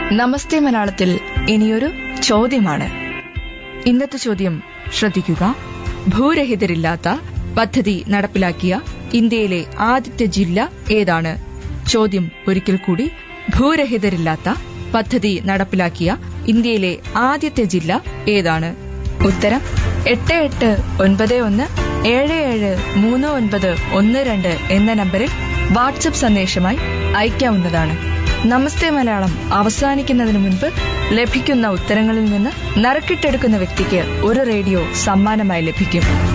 നമസ്തേ മലയാളത്തിൽ ഇനിയൊരു ചോദ്യമാണ് ഇന്നത്തെ ചോദ്യം ശ്രദ്ധിക്കുക ഭൂരഹിതരില്ലാത്ത പദ്ധതി നടപ്പിലാക്കിയ ഇന്ത്യയിലെ ആദ്യത്തെ ജില്ല ഏതാണ് ചോദ്യം ഒരിക്കൽ കൂടി ഭൂരഹിതരില്ലാത്ത പദ്ധതി നടപ്പിലാക്കിയ ഇന്ത്യയിലെ ആദ്യത്തെ ജില്ല ഏതാണ് ഉത്തരം എട്ട് എട്ട് ഒൻപത് ഒന്ന് ഏഴ് ഏഴ് മൂന്ന് ഒൻപത് ഒന്ന് രണ്ട് എന്ന നമ്പറിൽ വാട്സപ്പ് സന്ദേശമായി അയക്കാവുന്നതാണ് നമസ്തേ മലയാളം അവസാനിക്കുന്നതിന് മുൻപ് ലഭിക്കുന്ന ഉത്തരങ്ങളിൽ നിന്ന് നറുക്കിട്ടെടുക്കുന്ന വ്യക്തിക്ക് ഒരു റേഡിയോ സമ്മാനമായി ലഭിക്കും